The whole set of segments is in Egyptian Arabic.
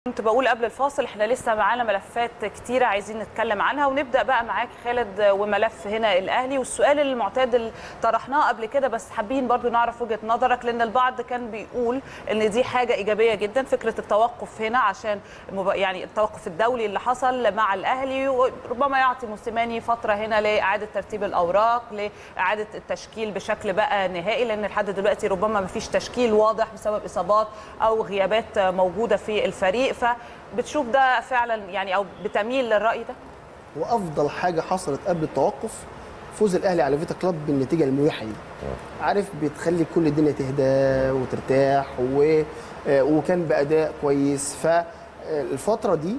كنت بقول قبل الفاصل احنا لسه معانا ملفات كتيره عايزين نتكلم عنها ونبدا بقى معاك خالد وملف هنا الاهلي والسؤال المعتاد اللي طرحناه قبل كده بس حابين برضو نعرف وجهه نظرك لان البعض كان بيقول ان دي حاجه ايجابيه جدا فكره التوقف هنا عشان يعني التوقف الدولي اللي حصل مع الاهلي وربما يعطي موسيماني فتره هنا لاعاده ترتيب الاوراق لاعاده التشكيل بشكل بقى نهائي لان لحد دلوقتي ربما ما فيش تشكيل واضح بسبب اصابات او غيابات موجوده في الفريق فبتشوف ده فعلا يعني او بتميل للراي ده وافضل حاجه حصلت قبل التوقف فوز الاهلي على فيتا كلاب بالنتيجه المريحه دي عارف بتخلي كل الدنيا تهدى وترتاح و... وكان باداء كويس فالفتره دي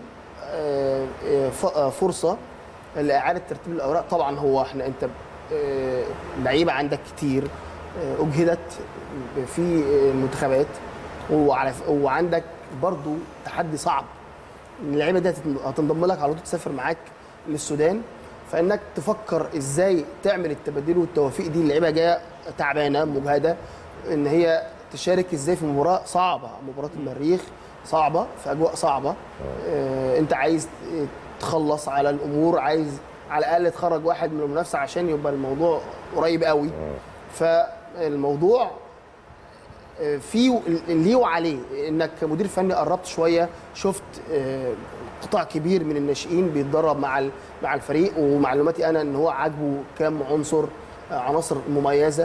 فرصه لاعاده ترتيب الاوراق طبعا هو احنا انت لعيبه عندك كتير اجهدت في المنتخبات وعلى وعندك برضو تحدي صعب اللعيبه دي هتنضم لك على طول تسافر معاك للسودان فانك تفكر ازاي تعمل التبادل والتوافيق دي اللعيبه جايه تعبانه مجهده ان هي تشارك ازاي في مباراه صعبه مباراه المريخ صعبه في اجواء صعبه آه انت عايز تخلص على الامور عايز على الاقل تخرج واحد من المنافسه عشان يبقى الموضوع قريب قوي فالموضوع في ليه وعليه انك كمدير فني قربت شويه شفت قطاع كبير من الناشئين بيتدرب مع مع الفريق ومعلوماتي انا ان هو عاجبه كام عنصر عناصر مميزه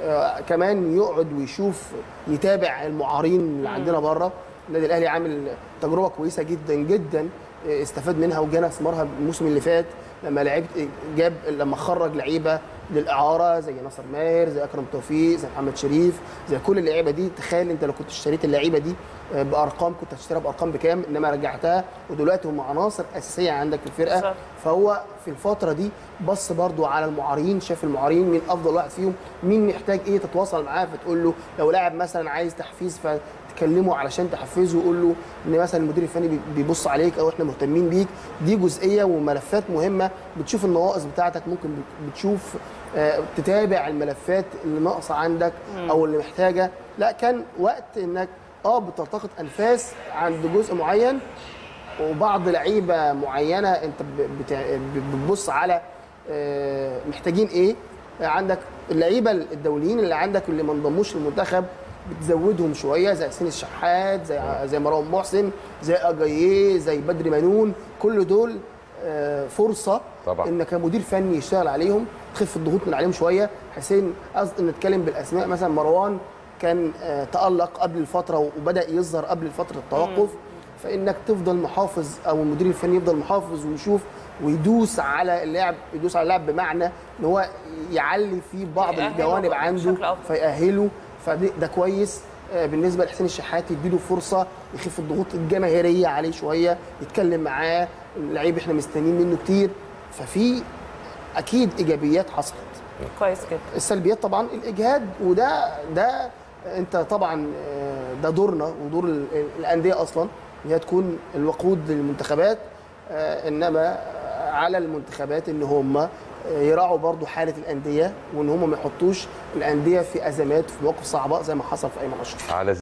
كمان يقعد ويشوف يتابع المعارين اللي عندنا بره النادي الاهلي عامل تجربه كويسه جدا جدا استفاد منها وجانا ثمارها الموسم اللي فات لما لعبت جاب لما خرج لعيبه للاعاره زي ناصر ماهر زي اكرم توفيق زي محمد شريف زي كل اللعيبه دي تخيل انت لو كنت اشتريت اللعيبه دي بارقام كنت هتشتريها بارقام بكام انما رجعتها ودلوقتي هم عناصر اساسيه عندك في الفرقه صح. فهو في الفتره دي بص برضو على المعارين شاف المعارين مين افضل واحد فيهم مين محتاج ايه تتواصل معاه فتقول له لو لاعب مثلا عايز تحفيز ف تكلمه علشان تحفزه وقول له ان مثلا المدير الفني بيبص عليك او احنا مهتمين بيك دي جزئيه وملفات مهمه بتشوف النواقص بتاعتك ممكن بتشوف تتابع الملفات اللي ناقصه عندك او اللي محتاجه لا كان وقت انك اه بتلتقط انفاس عند جزء معين وبعض لعيبه معينه انت بتبص على محتاجين ايه عندك اللعيبه الدوليين اللي عندك اللي ما انضموش للمنتخب بتزودهم شويه زي حسين الشحات زي زي مروان محسن زي اجاييه زي بدري منون كل دول فرصه طبعا. انك كمدير فني يشتغل عليهم تخف الضغوط من عليهم شويه حسين قصد نتكلم بالاسماء مثلا مروان كان تالق قبل الفتره وبدا يظهر قبل فتره التوقف فانك تفضل محافظ او المدير الفني يفضل محافظ ويشوف ويدوس على اللاعب يدوس على اللاعب بمعنى ان هو يعلي فيه بعض الجوانب عنده فيأهله فده كويس بالنسبه لحسين الشحات يديله فرصه يخف الضغوط الجماهيريه عليه شويه يتكلم معاه لعيب احنا مستنيين منه كتير ففي اكيد ايجابيات حصلت كويس جدا السلبيات طبعا الاجهاد وده ده انت طبعا ده دورنا ودور الانديه اصلا ان هي تكون الوقود للمنتخبات انما على المنتخبات ان هم يراعوا برضو حاله الانديه وان هم ما يحطوش الانديه في ازمات في مواقف صعبه زي ما حصل في ايمن اشرف